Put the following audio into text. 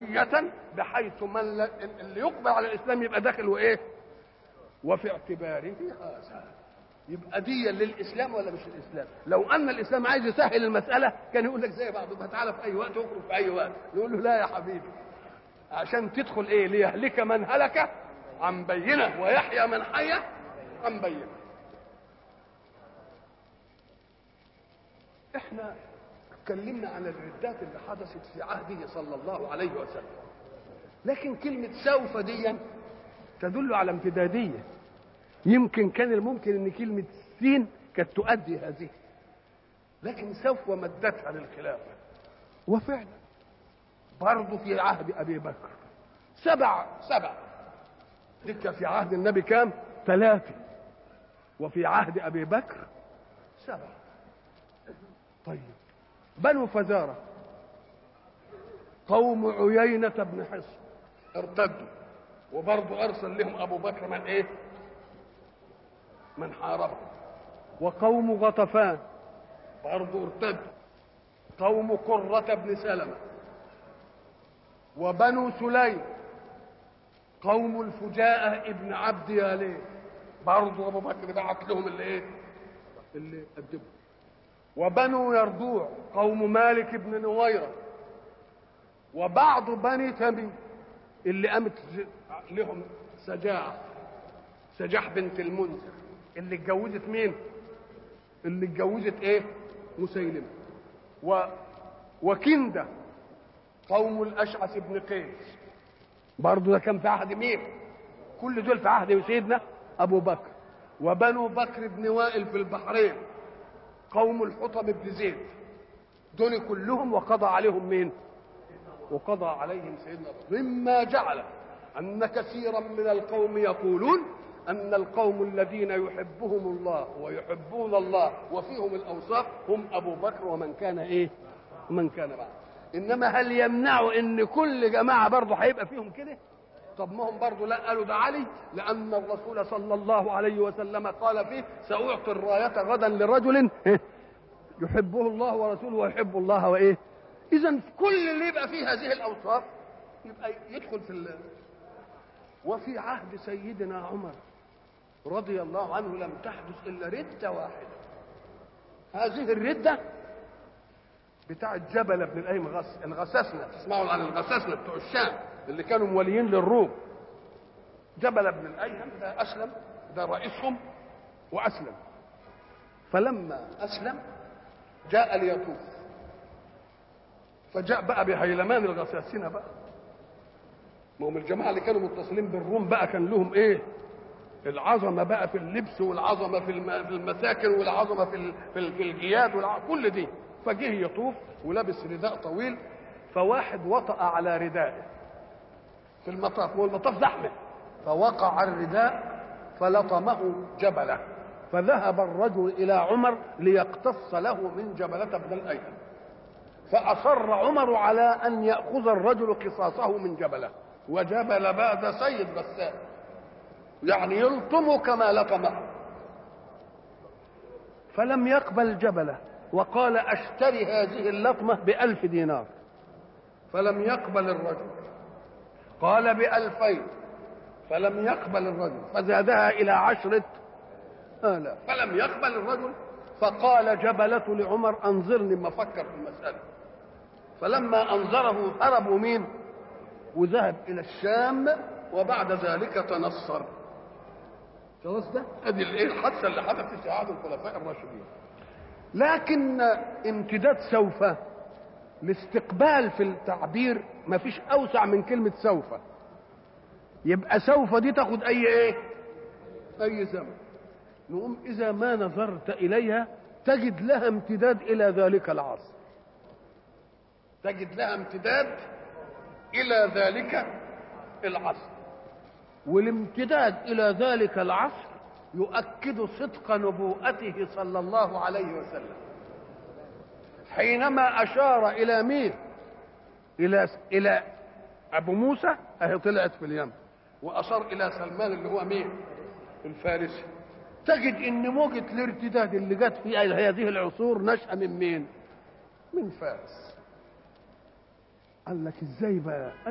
بحيث من لا- اللي يقبل على الاسلام يبقى داخل وايه وفي اعتباره هذا يبقى دي للاسلام ولا مش الاسلام لو ان الاسلام عايز يسهل المساله كان يقول لك زي بعض ما تعالى في اي وقت واخرج في اي وقت نقول له لا يا حبيبي عشان تدخل ايه ليهلك من هلك عن بينه ويحيى من حي عن بينه احنا اتكلمنا عن الردات اللي حدثت في عهده صلى الله عليه وسلم لكن كلمة سوف دي تدل على امتدادية يمكن كان الممكن ان كلمة سين كانت تؤدي هذه لكن سوف مدتها للخلافة وفعلا برضه في عهد ابي بكر سبع سبع دكة في عهد النبي كام ثلاثة وفي عهد ابي بكر سبع طيب بنو فزارة قوم عيينة بن حصن ارتدوا وبرضه ارسل لهم ابو بكر من ايه من حاربهم وقوم غطفان برضه ارتدوا قوم قرة بن سلمة وبنو سليم قوم الفجاءة ابن عبد ياليه برضه ابو بكر بعت لهم اللي ايه اللي قدموا وبنو يربوع قوم مالك بن نويرة وبعض بني تميم اللي قامت لهم سجاح سجاح بنت المنذر اللي اتجوزت مين اللي اتجوزت ايه مسيلمة و وكندة قوم الأشعث بن قيس برضه ده كان في عهد مين كل دول في عهد سيدنا أبو بكر وبنو بكر بن وائل في البحرين قوم الحطب بن زيد دول كلهم وقضى عليهم مين وقضى عليهم سيدنا أبو مما جعل أن كثيرا من القوم يقولون أن القوم الذين يحبهم الله ويحبون الله وفيهم الأوصاف هم أبو بكر ومن كان إيه ومن كان بعد إنما هل يمنعوا إن كل جماعة برضه هيبقى فيهم كده طب ما هم برضه لا قالوا ده علي لأن الرسول صلى الله عليه وسلم قال فيه سأعطي الراية غدا لرجل يحبه الله ورسوله ويحب الله وإيه إذا كل اللي يبقى فيه هذه الأوصاف يبقى يدخل في ال... وفي عهد سيدنا عمر رضي الله عنه لم تحدث إلا ردة واحدة هذه الردة بتاعة جبل بن الأيم غس... الغساسنة تسمعوا عن الغساسنة بتوع الشام اللي كانوا موليين للروم جبل بن الأيهم ده أسلم ده رئيسهم وأسلم فلما أسلم جاء ليطوف فجاء بقى بهيلمان الغساسنة بقى ما هم الجماعة اللي كانوا متصلين بالروم بقى كان لهم إيه العظمة بقى في اللبس والعظمة في الم- في المساكن والعظمة في ال- في ال- في الجياد والع... كل دي فجه يطوف ولابس رداء طويل فواحد وطأ على ردائه في المطاف والمطاف زحمه فوقع الرداء فلطمه جبله فذهب الرجل الى عمر ليقتص له من جبلة بن الايهم فاصر عمر على ان ياخذ الرجل قصاصه من جبله وجبل بعد سيد بسام يعني يلطم كما لطمه فلم يقبل جبله وقال اشتري هذه اللطمه بألف دينار فلم يقبل الرجل قال بألفين فلم يقبل الرجل فزادها إلى عشرة آلاف فلم يقبل الرجل فقال جبلة لعمر أنظرني ما فكر في المسألة فلما أنظره هربوا مين وذهب إلى الشام وبعد ذلك تنصر خلاص ده ادي الايه الحادثه اللي حدثت في عهد الخلفاء الراشدين لكن امتداد سوف الاستقبال في التعبير ما فيش اوسع من كلمه سوف يبقى سوف دي تاخد اي ايه اي زمن نقوم اذا ما نظرت اليها تجد لها امتداد الى ذلك العصر تجد لها امتداد الى ذلك العصر والامتداد الى ذلك العصر يؤكد صدق نبوءته صلى الله عليه وسلم حينما اشار الى مين الى الى ابو موسى اهي طلعت في اليمن واشار الى سلمان اللي هو مين الفارسي تجد ان موجة الارتداد اللي جت في هذه العصور نشأة من مين من فارس قال لك ازاي بقى